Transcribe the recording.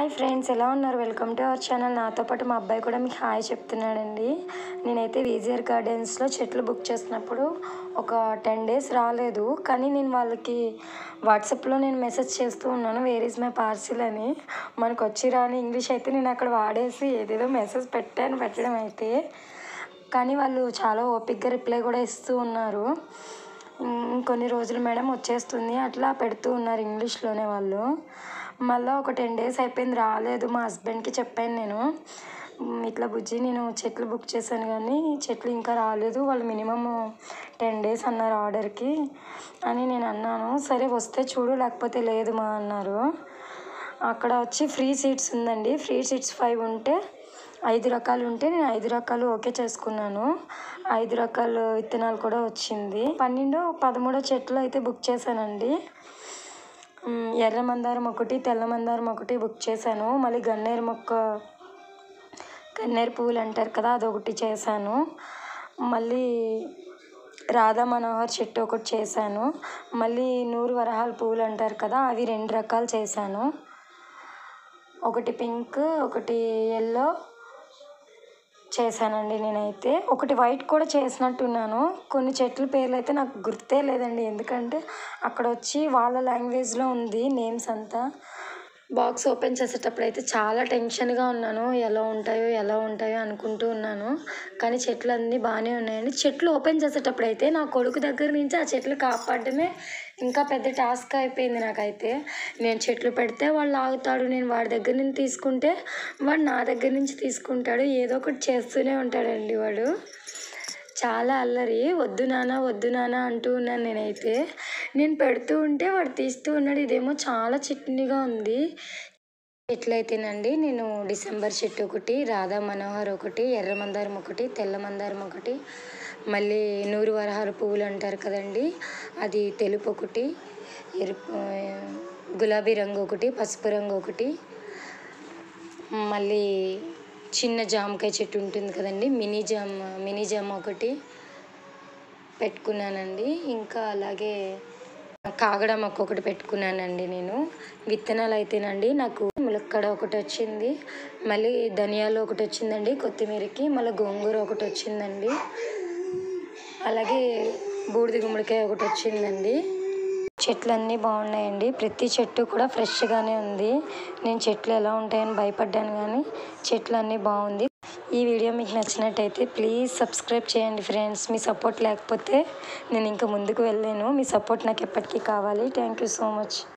hi friends ఎలా ఉన్నారు welcome to our channel నాతో పాటు మా అబ్బాయి కూడా మీకు హాయ్ చెప్తున్నాడండి నేనైతే విజిఆర్ గార్డెన్స్లో చెట్లు బుక్ చేసినప్పుడు ఒక టెన్ డేస్ రాలేదు కానీ నేను వాళ్ళకి వాట్సాప్లో నేను మెసేజ్ చేస్తూ ఉన్నాను వేర్ ఈజ్ మై పార్సిల్ అని మనకు వచ్చి రాని ఇంగ్లీష్ అయితే నేను అక్కడ వాడేసి ఏదేదో మెసేజ్ పెట్టాను పెట్టడం అయితే కానీ వాళ్ళు చాలా ఓపిక్గా రిప్లై కూడా ఇస్తూ ఉన్నారు ఇంకొన్ని రోజులు మేడం వచ్చేస్తుంది అట్లా పెడుతూ ఉన్నారు ఇంగ్లీష్లోనే వాళ్ళు మళ్ళీ ఒక టెన్ డేస్ అయిపోయింది రాలేదు మా హస్బెండ్కి చెప్పాను నేను "మ్, ఇట్లా బుజ్జి నేను చెట్లు బుక్ చేశాను కానీ చెట్లు ఇంకా రాలేదు వాళ్ళు మినిమం టెన్ డేస్ అన్నారు ఆర్డర్కి అని నేను అన్నాను సరే వస్తే చూడు లేకపోతే లేదు మా అన్నారు అక్కడ వచ్చి ఫ్రీ సీట్స్ ఉందండి ఫ్రీ సీట్స్ ఫైవ్ ఉంటే ఐదు రకాలు ఉంటే నేను ఐదు రకాలు ఓకే చేసుకున్నాను ఐదు రకాల విత్తనాలు కూడా వచ్చింది పన్నెండు పదమూడో చెట్లు అయితే బుక్ చేశానండి మ్, ఎర్ర మందారం ఒకటి తెల్ల మందారం ఒకటి బుక్ చేశాను మళ్ళీ గన్నేరు మొక్క గన్నేరు పువ్వులు అంటారు కదా అదొకటి చేశాను మళ్ళీ రాధా మనోహర్ చెట్టు ఒకటి చేశాను మళ్ళీ నూరు వరహాల పువ్వులు అంటారు కదా అవి రెండు రకాలు చేశాను ఒకటి పింక్ ఒకటి ఎల్లో చేశానండి నేనైతే ఒకటి వైట్ కూడా చేసినట్టున్నాను కొన్ని చెట్ల పేర్లు అయితే నాకు గుర్తే లేదండి ఎందుకంటే అక్కడ వచ్చి వాళ్ళ లాంగ్వేజ్లో ఉంది నేమ్స్ అంతా బాక్స్ ఓపెన్ చేసేటప్పుడు అయితే చాలా టెన్షన్గా ఉన్నాను ఎలా ఉంటాయో ఎలా ఉంటాయో అనుకుంటూ ఉన్నాను కానీ చెట్లు అన్నీ బాగానే ఉన్నాయండి చెట్లు ఓపెన్ చేసేటప్పుడు అయితే నా కొడుకు దగ్గర నుంచి ఆ చెట్లు కాపాడడమే ఇంకా పెద్ద టాస్క్ అయిపోయింది నాకైతే నేను చెట్లు పెడితే వాడు ఆగుతాడు నేను వాడి దగ్గర నుంచి తీసుకుంటే వాడు నా దగ్గర నుంచి తీసుకుంటాడు ఏదో ఒకటి చేస్తూనే ఉంటాడండి వాడు చాలా అల్లరి వద్దు నాన్న వద్దు నాన్న అంటూ ఉన్నాను నేనైతే నేను పెడుతూ ఉంటే వాడు తీస్తూ ఉన్నాడు ఇదేమో చాలా చిట్నిగా ఉంది ఎట్లయితేనండి నేను డిసెంబర్ చెట్టు ఒకటి రాధా మనోహర్ ఒకటి ఎర్ర మందారం ఒకటి తెల్ల మందారం ఒకటి మళ్ళీ నూరు వరహాల పువ్వులు అంటారు కదండి అది తెలుపు ఒకటి ఎరుపు గులాబీ రంగు ఒకటి పసుపు రంగు ఒకటి మళ్ళీ చిన్న జామకాయ చెట్టు ఉంటుంది కదండి మినీ జామ మినీ జామ ఒకటి పెట్టుకున్నానండి ఇంకా అలాగే కాగడ మొక్క ఒకటి పెట్టుకున్నానండి నేను విత్తనాలు అయితేనండి నాకు ములక్కడ ఒకటి వచ్చింది మళ్ళీ ధనియాలు ఒకటి వచ్చిందండి కొత్తిమీరకి మళ్ళీ గోంగూర ఒకటి వచ్చిందండి అలాగే బూడిద గుమ్మడికాయ ఒకటి వచ్చిందండి చెట్లు అన్నీ బాగున్నాయండి ప్రతి చెట్టు కూడా ఫ్రెష్గానే ఉంది నేను చెట్లు ఎలా ఉంటాయని భయపడ్డాను కానీ చెట్లు అన్నీ బాగుంది ఈ వీడియో మీకు నచ్చినట్టయితే ప్లీజ్ సబ్స్క్రైబ్ చేయండి ఫ్రెండ్స్ మీ సపోర్ట్ లేకపోతే నేను ఇంకా ముందుకు వెళ్ళలేను మీ సపోర్ట్ నాకు ఎప్పటికీ కావాలి థ్యాంక్ యూ సో మచ్